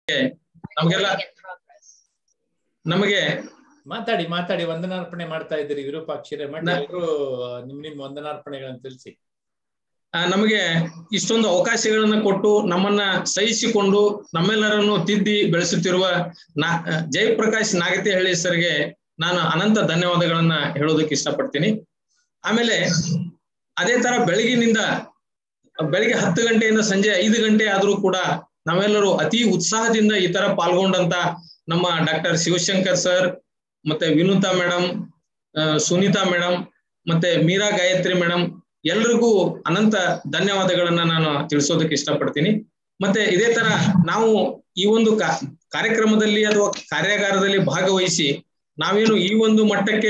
ನಮಗೆಲ್ಲ ನಮಗೆ ಮಾತಾಡಿ ಮಾತಾಡಿ ವಂದನಾರ್ಪಣೆ ಮಾಡ್ತಾ ಇದ್ದೀರಿ ವಿರೂಪಾಕ್ಷರೇ ಮಠ ನಾ- ಎಲ್ಲರೂ ನಿಮ್ ನಿಮ್ ವಂದನಾರ್ಪಣೆಗಳನ್ನ ತಿಳಿಸಿ ಆ, ನಮಗೆ ಇಷ್ಟೊಂದು ಅವಕಾಶಗಳನ್ನ ಕೊಟ್ಟು ನಮ್ಮನ್ನ ಸಹಿಸಿಕೊಂಡು ನಮ್ಮೆಲ್ಲರನ್ನು ತಿದ್ದಿ ಬೆಳೆಸುತ್ತಿರುವ ನಾ ಜಯಪ್ರಕಾಶ್ ನಾಗತಿಹಳ್ಳಿ ಸರ್ಗೆ ನಾನು ಅನಂತ ಧನ್ಯವಾದಗಳನ್ನ ಹೇಳೋದಕ್ಕೆ ಇಷ್ಟಪಡ್ತೀನಿ ಆಮೇಲೆ ಅದೇ ತರ ಬೆಳಗಿನಿಂದ ಬೆಳಿಗ್ಗೆ ಹತ್ತು ಗಂಟೆಯಿಂದ ಸಂಜೆ ಐದು ಗಂಟೆ ಆದ್ರೂ ಕೂಡ ನಾವೆಲ್ಲರೂ ಅತಿ ಉತ್ಸಾಹದಿಂದ ಈ ತರ ಪಾಲ್ಗೊಂಡಂತ ನಮ್ಮ ಡಾಕ್ಟರ್ ಶಿವಶಂಕರ್ ಸರ್ ಮತ್ತೆ ವಿನುತಾ ಮೇಡಮ್ ಸುನೀತಾ ಮೇಡಮ್ ಮತ್ತೆ ಮೀರಾ ಗಾಯತ್ರಿ ಮೇಡಮ್ ಎಲ್ರಿಗೂ ಅನಂತ ಧನ್ಯವಾದಗಳನ್ನ ನಾನು ತಿಳಿಸೋದಕ್ಕೆ ಇಷ್ಟಪಡ್ತೀನಿ ಮತ್ತೆ ಇದೇ ತರ ನಾವು ಈ ಒಂದು ಕಾ- ಕಾರ್ಯಕ್ರಮದಲ್ಲಿ ಅಥವಾ ಕಾರ್ಯಾಗಾರದಲ್ಲಿ ಭಾಗವಹಿಸಿ ನಾವೇನು ಈ ಒಂದು ಮಟ್ಟಕ್ಕೆ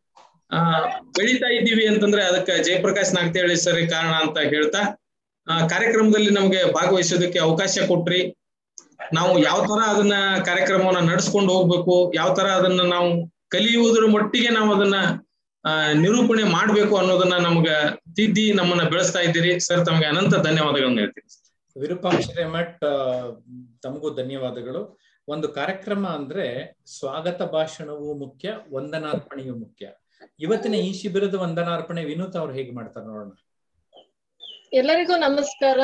ಆ ಬೆಳೀತಾ ಇದ್ದೀವಿ ಅಂತಂದ್ರೆ ಅದಕ್ಕೆ ಜಯಪ್ರಕಾಶ್ ನಾಗ್ತಿಹಳ್ಳಿ ಸರ್ ಕಾರಣ ಅಂತ ಹೇಳ್ತಾ ಆ ಕಾರ್ಯಕ್ರಮದಲ್ಲಿ ನಮಗೆ ಭಾಗವಹಿಸೋದಕ್ಕೆ ಅವಕಾಶ ಕೊಟ್ರಿ ನಾವು ಯಾವ ತರ ಅದನ್ನ ಕಾರ್ಯಕ್ರಮವನ್ನ ನಡೆಸ್ಕೊಂಡು ಹೋಗ್ಬೇಕು ಯಾವ ತರ ಅದನ್ನ ನಾವು ಕಲಿಯುವುದರ ಮಟ್ಟಿಗೆ ನಾವು ಅದನ್ನ ಆ ನಿರೂಪಣೆ ಮಾಡ್ಬೇಕು ಅನ್ನೋದನ್ನ ನಮ್ಗ ತಿದ್ದಿ ನಮ್ಮನ್ನ ಬೆಳೆಸ್ತಾ ಇದ್ದೀರಿ ಸರ್ ತಮಗೆ ಅನಂತ ಧನ್ಯವಾದಗಳನ್ನ ಹೇಳ್ತೀನಿ ವಿರೂಪಾಕ್ಷರೇ ಮಠ್ ಆ, ತಮಗೂ ಧನ್ಯವಾದಗಳು ಒಂದು ಕಾರ್ಯಕ್ರಮ ಅಂದ್ರೆ ಸ್ವಾಗತ ಭಾಷಣವೂ ಮುಖ್ಯ ವಂದನಾರ್ಪಣೆಯೂ ಮುಖ್ಯ ಇವತ್ತಿನ ಈ ಶಿಬಿರದ ವಂದನಾರ್ಪಣೆ ವಿನೂತ್ ಅವ್ರು ಹೇಗೆ ಮಾಡ್ತಾರೆ ನೋಡೋಣ ಎಲ್ಲರಿಗೂ ನಮಸ್ಕಾರ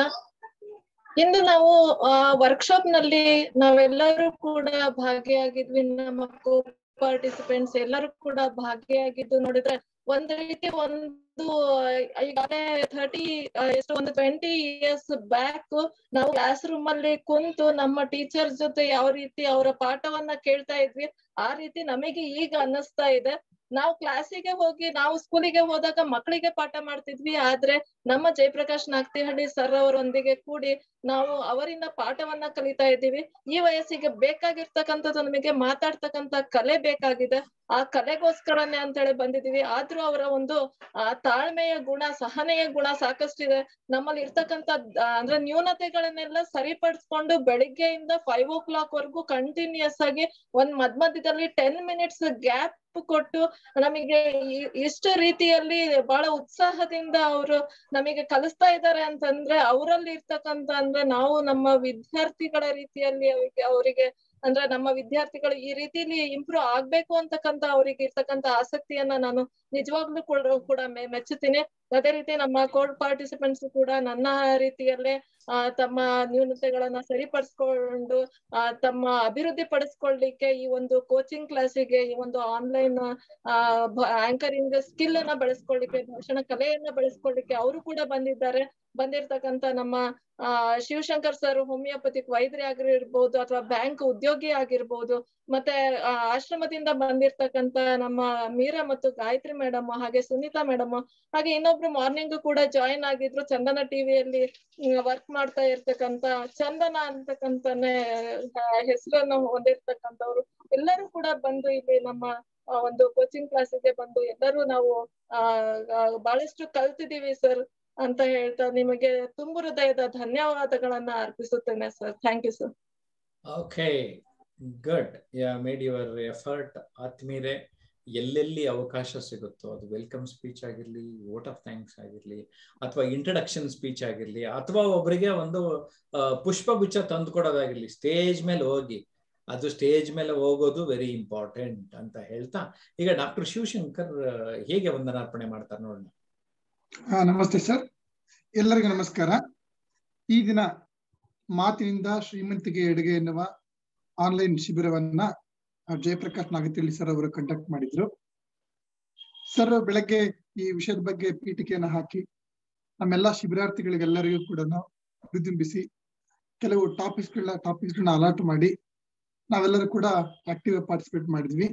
ಇಂದು ನಾವು ವರ್ಕ್ಶಾಪ್ ನಲ್ಲಿ ನಾವೆಲ್ಲರೂ ಕೂಡ ಭಾಗಿಯಾಗಿದ್ವಿ ನಮ್ಮ ಕೋ ಪಾರ್ಟಿಸಿಪೆಂಟ್ಸ್ ಎಲ್ಲರೂ ಕೂಡ ಭಾಗಿಯಾಗಿದ್ದು ನೋಡಿದ್ರೆ ಒಂದ್ ರೀತಿ ಒಂದು ಈಗಾಗಲೇ ಥರ್ಟಿ ಎಷ್ಟು ಒಂದು ಟ್ವೆಂಟಿ ಇಯರ್ಸ್ ಬ್ಯಾಕ್ ನಾವು ಕ್ಲಾಸ್ ರೂಮ್ ಅಲ್ಲಿ ಕುಂತು ನಮ್ಮ ಟೀಚರ್ ಜೊತೆ ಯಾವ ರೀತಿ ಅವರ ಪಾಠವನ್ನ ಕೇಳ್ತಾ ಇದ್ವಿ ಆ ರೀತಿ ನಮಗೆ ಈಗ ಅನ್ನಿಸ್ತಾ ಇದೆ ನಾವು ಕ್ಲಾಸಿಗೆ ಹೋಗಿ ನಾವು ಸ್ಕೂಲಿಗೆ ಹೋದಾಗ ಮಕ್ಕಳಿಗೆ ಪಾಠ ಮಾಡ್ತಿದ್ವಿ ಆದ್ರೆ ನಮ್ಮ ಜಯಪ್ರಕಾಶ್ ನಾಗ್ತಿಹಳ್ಳಿ ಸರ್ ಅವರೊಂದಿಗೆ ಕೂಡಿ ನಾವು ಅವರಿಂದ ಪಾಠವನ್ನ ಕಲಿತಾ ಇದ್ದೀವಿ ಈ ವಯಸ್ಸಿಗೆ ಬೇಕಾಗಿರ್ತಕ್ಕಂಥದ್ದು ನಮಗೆ ಮಾತಾಡ್ತಕ್ಕಂತ ಕಲೆ ಬೇಕಾಗಿದೆ ಆ ಕಲೆಗೋಸ್ಕರನೇ ಅಂತ ಹೇಳಿ ಬಂದಿದೀವಿ ಆದ್ರೂ ಅವರ ಒಂದು ಆ ತಾಳ್ಮೆಯ ಗುಣ ಸಹನೆಯ ಗುಣ ಸಾಕಷ್ಟಿದೆ ನಮ್ಮಲ್ಲಿ ಇರ್ತಕ್ಕಂತ ಆ, ಅಂದ್ರೆ ನ್ಯೂನತೆಗಳನ್ನೆಲ್ಲ ಸರಿಪಡಿಸ್ಕೊಂಡು ಬೆಳಿಗ್ಗೆಯಿಂದ ಫೈವ್ ಓ ಕ್ಲಾಕ್ ವರ್ಗು ಕಂಟಿನ್ಯೂಸ್ ಆಗಿ ಒಂದ್ ಮಧ್ಯ ಮಧ್ಯದಲ್ಲಿ ಟೆನ್ ಮಿನಿಟ್ಸ್ ಗ್ಯಾಪ್ ಕೊಟ್ಟು ನಮಗೆ ಈ- ಇಷ್ಟು ರೀತಿಯಲ್ಲಿ ಬಹಳ ಉತ್ಸಾಹದಿಂದ ಅವರು ನಮಗೆ ಕಲಿಸ್ತಾ ಇದ್ದಾರೆ ಅಂತಂದ್ರೆ ಅವರಲ್ಲಿ ಇರ್ತಕ್ಕಂತ ಅಂದ್ರೆ ನಾವು ನಮ್ಮ ವಿದ್ಯಾರ್ಥಿಗಳ ರೀತಿಯಲ್ಲಿ ಅವರಿಗೆ ಅವರಿಗೆ ಅಂದ್ರೆ ನಮ್ಮ ವಿದ್ಯಾರ್ಥಿಗಳು ಈ ರೀತಿಲಿ ಇಂಪ್ರೂವ್ ಆಗ್ಬೇಕು ಅಂತಕ್ಕಂತ ಅವರಿಗೆ ಇರ್ತಕ್ಕಂತ ಆಸಕ್ತಿಯನ್ನ ನಾನು ನಿಜವಾಗ್ಲೂ ಕೂಡ ಕೂಡ ಮೆ- ಮೆಚ್ಚುತ್ತೀನಿ ಅದೇ ರೀತಿ ನಮ್ಮ ಕೋಡ್ ಪಾರ್ಟಿಸಿಪೆಂಟ್ಸ್ ಕೂಡ ನನ್ನ ರೀತಿಯಲ್ಲೇ ಆ ತಮ್ಮ ನ್ಯೂನತೆಗಳನ್ನ ಸರಿಪಡಿಸ್ಕೊಂಡು ಆ ತಮ್ಮ ಅಭಿವೃದ್ಧಿ ಪಡಿಸ್ಕೊಳ್ಳಿಕ್ಕೆ ಈ ಒಂದು ಕೋಚಿಂಗ್ ಕ್ಲಾಸಿಗೆ ಈ ಒಂದು ಆನ್ಲೈನ್ ಆಂಕರಿಂಗ್ ಸ್ಕಿಲ್ ಅನ್ನ ಬೆಳೆಸ್ಕೊಳ್ಳಿಕ್ಕೆ ಭಾಷಣ ಕಲೆಯನ್ನ ಬೆಳೆಸ್ಕೊಳ್ಳಿಕ್ಕೆ ಅವರು ಕೂಡ ಬಂದಿದ್ದಾರೆ ಬಂದಿರ್ತಕ್ಕಂತ ನಮ್ಮ ಆ ಶಿವಶಂಕರ್ ಸರ್ ಹೋಮಿಯೋಪತಿಕ್ ವೈದ್ಯರಿ ಆಗಿರ್ಬೋದು ಅಥವಾ ಬ್ಯಾಂಕ್ ಉದ್ಯೋಗಿ ಆಗಿರ್ಬೋದು ಮತ್ತೆ ಆ, ಆಶ್ರಮದಿಂದ ಬಂದಿರ್ತಕ್ಕಂತ ನಮ್ಮ ಮೀರಾ ಮತ್ತು ಗಾಯತ್ರಿ ಮೇಡಮ್ ಹಾಗೆ ಸುನೀತಾ ಮೇಡಮ್ ಹಾಗೆ ಇನ್ನೊಬ್ರು ಮಾರ್ನಿಂಗ್ ಕೂಡ ಜಾಯಿನ್ ಆಗಿದ್ರು ಚಂದನ ಟಿವಿಯಲ್ಲಿ ವರ್ಕ್ ಮಾಡ್ತಾ ಇರ್ತಕ್ಕಂತ ಚಂದನ ಅಂತಕ್ಕಂತಾನೆ ಹೆಸರನ್ನು ಹೊಂದಿರ್ತಕ್ಕಂಥವ್ರು ಎಲ್ಲರೂ ಕೂಡ ಬಂದು ಇಲ್ಲಿ ನಮ್ಮ ಆ, ಒಂದು ಕೋಚಿಂಗ್ ಕ್ಲಾಸಿಗೆ ಬಂದು ಎಲ್ಲರೂ ನಾವು ಆ ಆ, ಬಹಳಷ್ಟು ಕಲ್ತಿದೀವಿ ಸರ್ ಅಂತ ಹೇಳ್ತಾ ನಿಮಗೆ ತುಂಬು ಹೃದಯದ ಧನ್ಯವಾದಗಳನ್ನ ಅರ್ಪಿಸುತ್ತೇನೆ sir thank you sir okay good you made your effort ಆತ್ಮೀರೆ ಎಲ್ಲೆಲ್ಲಿ ಅವಕಾಶ ಸಿಗುತ್ತೋ ಅದು ವೆಲ್ಕಮ್ ಸ್ಪೀಚ್ ಆಗಿರ್ಲಿ ವೋಟ್ ಆಫ್ ಥ್ಯಾಂಕ್ಸ್ ಆಗಿರ್ಲಿ ಅಥವಾ ಇಂಟ್ರಡಕ್ಷನ್ ಸ್ಪೀಚ್ ಆಗಿರ್ಲಿ ಅಥವಾ ಒಬ್ಬರಿಗೆ ಒಂದು ಆ, ಪುಷ್ಪಗುಚ್ಛ ತಂದುಕೊಡೋದಾಗಿರ್ಲಿ ಸ್ಟೇಜ್ ಮೇಲೆ ಹೋಗಿ ಅದು ಸ್ಟೇಜ್ ಮೇಲೆ ಹೋಗೋದು ವೆರಿ ಇಂಪಾರ್ಟೆಂಟ್ ಅಂತ ಹೇಳ್ತಾ ಈಗ ಡಾಕ್ಟರ್ ಶಿವಶಂಕರ್ ಆ, ಹೇಗೆ ವಂದನಾರ್ಪಣೆ ಮಾಡ್ತಾರೆ ನೋಡೋಣ ಹಾ ನಮಸ್ತೆ ಸರ್ ಎಲ್ಲರಿಗೂ ನಮಸ್ಕಾರ ಈ ದಿನ ಮಾತಿನಿಂದ ಶ್ರೀಮಂತಿಗೆ ಎಡುಗೆ ಎನ್ನುವ ಆನ್ಲೈನ್ ಶಿಬಿರವನ್ನ ಆ, ಜಯಪ್ರಕಾಶ್ ನಾಗತಿಹಳ್ಳಿ ಸರ್ ಅವರು ಕಂಡಕ್ಟ್ ಮಾಡಿದ್ರು ಸರ್ ಬೆಳಗ್ಗೆ ಈ ವಿಷಯದ ಬಗ್ಗೆ ಪೀಠಿಕೆಯನ್ನು ಹಾಕಿ ನಮ್ಮೆಲ್ಲಾ ಶಿಬಿರಾರ್ಥಿಗಳಿಗೆಲ್ಲರಿಗೂ ಕೂಡ ಪ್ರತಿಬಿಂಬಿಸಿ ಕೆಲವು ಟಾಪಿಕ್ಸ್ ಗಳ ಟಾಪಿಕ್ಸ್ ಗಳನ್ನ ಅಲಾಟ್ ಮಾಡಿ ನಾವೆಲ್ಲರೂ ಕೂಡ ಆಕ್ಟಿವ್ ಪಾರ್ಟಿಸಿಪೇಟ್ ಮಾಡಿದ್ವಿ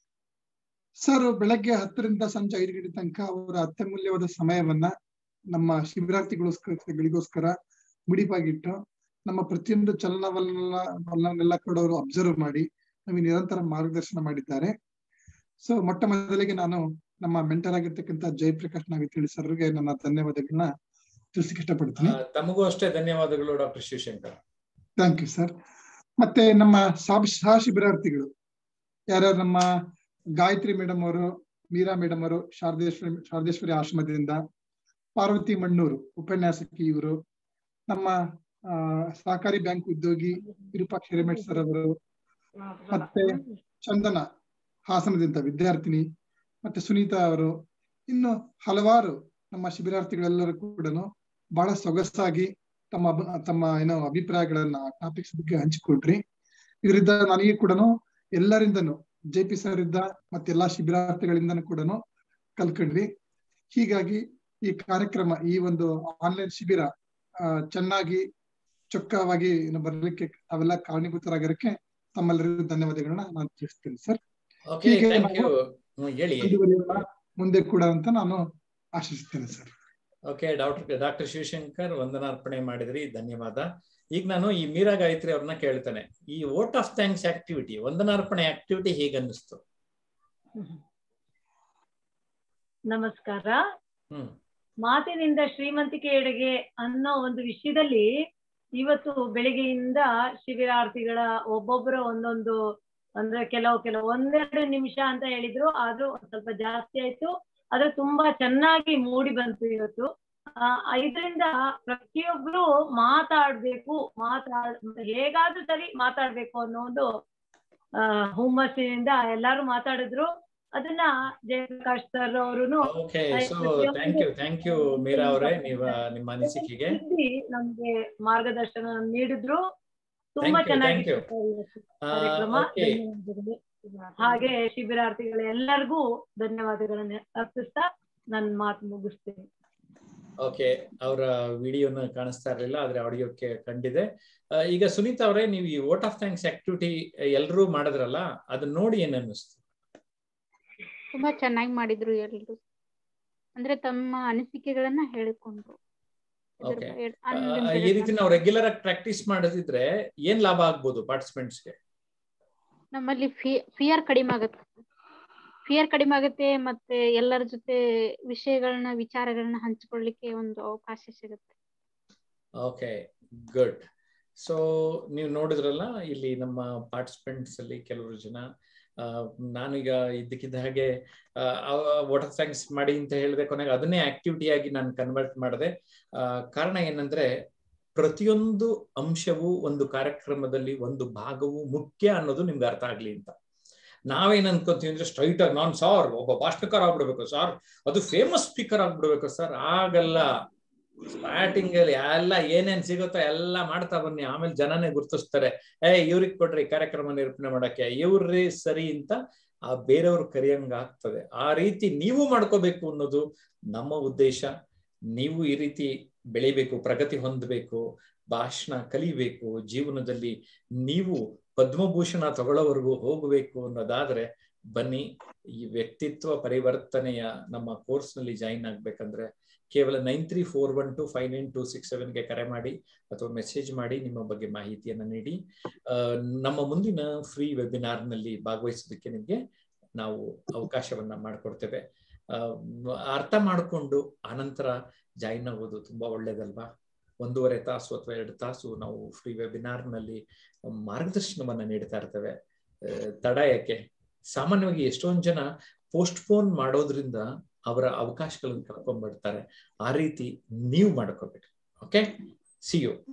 ಸರ್ ಬೆಳಗ್ಗೆ ಹತ್ತರಿಂದ ಸಂಜೆ ಐದು ಗಂಟೆ ತನಕ ಅವರ ಅತ್ಯಮೂಲ್ಯವಾದ ಸಮಯವನ್ನ ನಮ್ಮ ಶಿಬಿರಾರ್ಥಿಗಳಿಗೋಸ್ಕರ ಮುಡಿಪಾಗಿಟ್ಟು ನಮ್ಮ ಪ್ರತಿಯೊಂದು ಚಲನವಲನ ವಲನವನ್ನೆಲ್ಲ ಕೂಡ ಅವರು ಅಬ್ಸರ್ವ್ ಮಾಡಿ ನಮಗೆ ನಿರಂತರ ಮಾರ್ಗದರ್ಶನ ಮಾಡಿದ್ದಾರೆ ಸೊ ಮೊಟ್ಟ ಮೊದಲಿಗೆ ನಾನು ನಮ್ಮ ಮೆಂಟರ್ ಆಗಿರ್ತಕ್ಕಂಥ ಜಯಪ್ರಕಾಶ್ ನಾಗತಿಳಿ ಸರ್ಗೆ ನನ್ನ ಧನ್ಯವಾದಗಳನ್ನ ತಿಳಿಸಕ್ಕೆ ಇಷ್ಟಪಡ್ತೀನಿ ಆ, ತಮಗೂ ಅಷ್ಟೇ ಧನ್ಯವಾದಗಳು doctor Shivashankar thank you sir ಮತ್ತೆ ನಮ್ಮ ಸಾಬ್ ಸಹ ಶಿಬಿರಾರ್ಥಿಗಳು ಯಾರ್ಯಾರು ನಮ್ಮ ಗಾಯತ್ರಿ ಮೇಡಮ್ ಅವರು ಮೀರಾ ಮೇಡಮ್ ಅವರು ಶಾರದೇಶ್ವರಿ ಶಾರದೇಶ್ವರಿ ಆಶ್ರಮದಿಂದ ಪಾರ್ವತಿ ಮಣ್ಣೂರು ಉಪನ್ಯಾಸಕಿ ಇವರು ನಮ್ಮ ಆ ಸಹಕಾರಿ ಬ್ಯಾಂಕ್ ಉದ್ಯೋಗಿ ವಿರೂಪಾಕ್ಷ ಹಿರೇಮಠ್ ಸರ್ ಅವರು ಮತ್ತೆ ಚಂದನ ಹಾಸನದಿಂದ ವಿದ್ಯಾರ್ಥಿನಿ ಮತ್ತೆ ಸುನೀತಾ ಅವರು ಇನ್ನು ಹಲವಾರು ನಮ್ಮ ಶಿಬಿರಾರ್ಥಿಗಳೆಲ್ಲರೂ ಕೂಡ ಬಹಳ ಸೊಗಸಾಗಿ ತಮ್ಮ ಅಭ- ತಮ್ಮ ಏನೋ ಅಭಿಪ್ರಾಯಗಳನ್ನ ಟಾಪಿಕ್ಸ್ ಬಗ್ಗೆ ಹಂಚಿಕೊಟ್ರಿ ಇದರಿಂದ ನನಗೆ ಕೂಡ ಎಲ್ಲರಿಂದನೂ ಜೆ ಪಿ ಸರ್ ಇದ್ದ ಮತ್ತೆಲ್ಲಾ ಶಿಬಿರಾರ್ಥಿಗಳಿಂದನೂ ಕೂಡ ಕಲ್ಕೊಂಡ್ವಿ ಹೀಗಾಗಿ ಈ ಕಾರ್ಯಕ್ರಮ ಈ ಒಂದು ಆನ್ಲೈನ್ ಶಿಬಿರ ಆ, ಚೆನ್ನಾಗಿ ಚೊಕ್ಕವಾಗಿ ಏನು ಬರ್ಲಿಕ್ಕೆ ಅವೆಲ್ಲ ಕಾರಣೀಭೂತರಾಗಿರಕ್ಕೆ ತಮ್ಮೆಲ್ಲರಿಗೂ ಧನ್ಯವಾದಗಳನ್ನ ನಾನು ತಿಳಿಸ್ತೀನಿ ಸರ್ ಓಕೆ ಹೀಗೆ ಥ್ಯಾಂಕ್ ಯು ನಾವು ಹೇಳಿ ಮುಂದುವರಿಯೋಣ ಮುಂದೆ ಕೂಡ ಅಂತ ನಾನು ಆಶಿಸ್ತೇನೆ sir okay doctor doctor Shivashankar ವಂದನಾರ್ಪಣೆ ಮಾಡಿದ್ರಿ ಧನ್ಯವಾದ ಈಗ ನಾನು ಈ ಮೀರಾ ಗಾಯತ್ರಿ ಅವ್ರನ್ನ ಕೇಳ್ತೇನೆ ಈ ವೋಟ್ ಆಫ್ ಥ್ಯಾಂಕ್ಸ್ ಆಕ್ಟಿವಿಟಿ ವಂದನಾರ್ಪಣೆ ಆಕ್ಟಿವಿಟಿ ಹೇಗೆ ಅನ್ನಿಸ್ತು ನಮಸ್ಕಾರ ಹ್ಮ್ ಮಾತಿನಿಂದ ಶ್ರೀಮಂತಿಕೆಯೆಡೆಗೆ ಅನ್ನೋ ಒಂದು ವಿಷಯದಲ್ಲಿ ಇವತ್ತು ಬೆಳಿಗ್ಗೆಯಿಂದ ಶಿಬಿರಾರ್ಥಿಗಳ ಒಬ್ಬೊಬ್ಬರ ಒಂದೊಂದು ಅಂದ್ರೆ ಕೆಲವು ಕೆಲವು ಒಂದೆರಡು ನಿಮಿಷ ಅಂತ ಹೇಳಿದ್ರು ಆದ್ರೂ ಒಂದ್ ಸ್ವಲ್ಪ ಜಾಸ್ತಿ ಆಯ್ತು ಆದ್ರೆ ತುಂಬಾ ಚೆನ್ನಾಗಿ ಮೂಡಿ ಬಂತು ಇವತ್ತು ಆ ಇದರಿಂದ ಪ್ರತಿಯೊಬ್ರು ಮಾತಾಡ್ಬೇಕು ಮಾತಾಡ್ ಹೇಗಾದ್ರೂ ಸರಿ ಮಾತಾಡ್ಬೇಕು ಅನ್ನೋ ಒಂದು ಆ ಹುಮ್ಮಸ್ಸಿನಿಂದ ಎಲ್ಲಾರು ಮಾತಾಡಿದ್ರು ಅದನ್ನ ಜಯಪ್ರಕಾಶ್ ಸರ್ ಅವರು okay so thank you thank you Meera ಅವರೇ ನೀವು ನಿಮ್ಮ ಅನಿಸಿಕೆಗೆ ನಮ್ಗೆ ಮಾರ್ಗದರ್ಶನ ನೀಡಿದ್ರು ತುಂಬಾ Thank you, ಚೆನ್ನಾಗಿ thank you. ಕಾರ್ಯಕ್ರಮ ಓಕೆ ಧನ್ಯವಾದಗಳು. ಹಾಗೆ ಶಿಬಿರಾರ್ಥಿಗಳ ಎಲ್ಲರಿಗೂ ಧನ್ಯವಾದಗಳನ್ನ ಅರ್ಪಿಸ್ತಾ ನನ್ನ ಮಾತು ಮುಗಿಸ್ತೇನೆ ಓಕೆ ಅವರ ವಿಡಿಯೋನ ಕಾಣಿಸ್ತಾ ಇರಲಿಲ್ಲ ಆದ್ರೆ ಆಡಿಯೋಕ್ಕೆ ಕಂಡಿದೆ ಆ, ಈಗ ಸುನೀತಾ ಅವರೇ ನೀವು ಈ ವೋಟ್ ಆಫ್ ಥ್ಯಾಂಕ್ಸ್ ಆಕ್ಟಿವಿಟಿ ಎಲ್ಲರೂ ಮಾಡಿದ್ರಲ್ಲ ಅದನ್ನ ನೋಡಿ ಏನ್ ಅನ್ನಿಸ್ತು ತುಂಬಾ ಚೆನ್ನಾಗಿ ಮಾಡಿದ್ರು ಎಲ್ರು ಅಂದ್ರೆ ತಮ್ಮ ಅನಿಸಿಕೆಗಳನ್ನ ಹೇಳಿಕೊಂಡ್ರು ಇದ್ರ Okay. ಬಗ್ಗೆ ಆ, unlimited ಈ ರೀತಿ ನಾವು ರೆಗ್ಯುಲರ್ ಆಗಿ ಪ್ರಾಕ್ಟೀಸ್ ಮಾಡಿದ್ರೆ ಏನ್ ಲಾಭ ಆಗ್ಬೋದು ಪಾರ್ಟಿಸಿಪೆಂಟ್ಸ್ಗೆ ನಮ್ಮಲ್ಲಿ ಫಿಯರ್ ಕಡಿಮೆ ಆಗುತ್ತೆ ಫಿಯರ್ ಕಡಿಮೆ ಆಗುತ್ತೆ ಮತ್ತೆ ಎಲ್ಲರ ಜೊತೆ ವಿಷಯಗಳನ್ನ ವಿಚಾರಗಳನ್ನ ಹಂಚಿಕೊಳ್ಳಿಕ್ಕೆ ಒಂದು ಅವಕಾಶ ಸಿಗುತ್ತೆ ಓಕೆ ಗುಡ್ ಸೊ ನೀವು ನೋಡಿದ್ರಲ್ಲ ಇಲ್ಲಿ ನಮ್ಮ ಪಾರ್ಟಿಸಿಪೆಂಟ್ಸ್ ಅಲ್ಲಿ ಕೆಲವರು ಜನ ಆ, ನಾನೀಗ ಇದ್ದಕ್ಕಿದ್ದ ಹಾಗೆ ವಾಟರ್ ಥ್ಯಾಂಕ್ಸ್ ಮಾಡಿ ಅಂತ ಹೇಳಿದೆ ಕೊನೆಗೆ ಅದನ್ನೇ ಆಕ್ಟಿವಿಟಿ ಆಗಿ ನಾನು ಕನ್ವರ್ಟ್ ಮಾಡಿದೆ ಆ, ಕಾರಣ ಏನಂದ್ರೆ ಪ್ರತಿಯೊಂದು ಅಂಶವು ಒಂದು ಕಾರ್ಯಕ್ರಮದಲ್ಲಿ ಒಂದು ಭಾಗವು ಮುಖ್ಯ ಅನ್ನೋದು ನಿಮ್ಗೆ ಅರ್ಥ ಆಗ್ಲಿ ಅಂತ ನಾವೇನ್ ಅನ್ಕೊಂತೀವಿ ಅಂದ್ರೆ ಸ್ಟ್ರೈಟ್ ಆಗಿ ನಾನ್ ಸಾರ್ ಒಬ್ಬ ಭಾಷಣಕಾರ ಆಗ್ಬಿಡ್ಬೇಕು ಸರ್ ಅದು ಫೇಮಸ್ ಸ್ಪೀಕರ್ ಆಗ್ಬಿಡ್ಬೇಕು ಸರ್ ಆಗಲ್ಲ ಸ್ಟಾರ್ಟಿಂಗ್ ಅಲ್ಲಿ ಎಲ್ಲ ಏನೇನ್ ಸಿಗುತ್ತೋ ಎಲ್ಲ ಮಾಡ್ತಾ ಬನ್ನಿ ಆಮೇಲೆ ಜನನೇ ಗುರ್ತಿಸ್ತಾರೆ ಏ ಇವ್ರಿಗೆ ಕೊಡ್ರಿ ಕಾರ್ಯಕ್ರಮ ನಿರೂಪಣೆ ಮಾಡಕ್ಕೆ ಇವ್ರಿ ಸರಿ ಅಂತ ಆ ಬೇರೆಯವ್ರು ಕರಿಯಂಗ ಆಗ್ತದೆ ಆ ರೀತಿ ನೀವು ಮಾಡ್ಕೋಬೇಕು ಅನ್ನೋದು ನಮ್ಮ ಉದ್ದೇಶ ನೀವು ಈ ರೀತಿ ಬೆಳಿಬೇಕು ಪ್ರಗತಿ ಹೊಂದಬೇಕು ಭಾಷಣ ಕಲಿಬೇಕು ಜೀವನದಲ್ಲಿ ನೀವು ಪದ್ಮಭೂಷಣ ತಗೊಳ್ಳೋವರೆಗೂ ಹೋಗಬೇಕು ಅನ್ನೋದಾದ್ರೆ ಬನ್ನಿ ಈ ವ್ಯಕ್ತಿತ್ವ ಪರಿವರ್ತನೆಯ ನಮ್ಮ ಕೋರ್ಸ್ ನಲ್ಲಿ ಜಾಯಿನ್ ಆಗ್ಬೇಕಂದ್ರೆ ಕೇವಲ nine three four one two five nine two six ಸೆವೆನ್ಗೆ ಕರೆ ಮಾಡಿ ಅಥವಾ ಮೆಸೇಜ್ ಮಾಡಿ ನಿಮ್ಮ ಬಗ್ಗೆ ಮಾಹಿತಿಯನ್ನು ನೀಡಿ ಆ, ನಮ್ಮ ಮುಂದಿನ ಫ್ರೀ ವೆಬಿನಾರ್ನಲ್ಲಿ ಭಾಗವಹಿಸೋದಕ್ಕೆ ನಿಮಗೆ ನಾವು ಅವಕಾಶವನ್ನ ಮಾಡಿಕೊಡ್ತೇವೆ ಆ, ಅರ್ಥ ಮಾಡಿಕೊಂಡು ಆನಂತರ ಜಾಯಿನ್ ಆಗೋದು ತುಂಬಾ ಒಳ್ಳೇದಲ್ವಾ ಒಂದೂವರೆ ತಾಸು ಅಥವಾ ಎರಡು ತಾಸು ನಾವು ಫ್ರೀ ವೆಬಿನಾರ್ನಲ್ಲಿ ಮಾರ್ಗದರ್ಶನವನ್ನ ನೀಡ್ತಾ ಇರ್ತೇವೆ ಆ, ತಡ ಯಾಕೆ ಸಾಮಾನ್ಯವಾಗಿ ಎಷ್ಟೊಂದು ಜನ ಪೋಸ್ಟ್ಪೋನ್ ಮಾಡೋದ್ರಿಂದ ಅವರ ಅವಕಾಶಗಳನ್ನು ಕಳ್ಕೊಂಡ್ಬಿಡ್ತಾರೆ ಆ ರೀತಿ ನೀವು ಮಾಡ್ಕೋಬೇಕು ಓಕೆ ಸಿ ಯು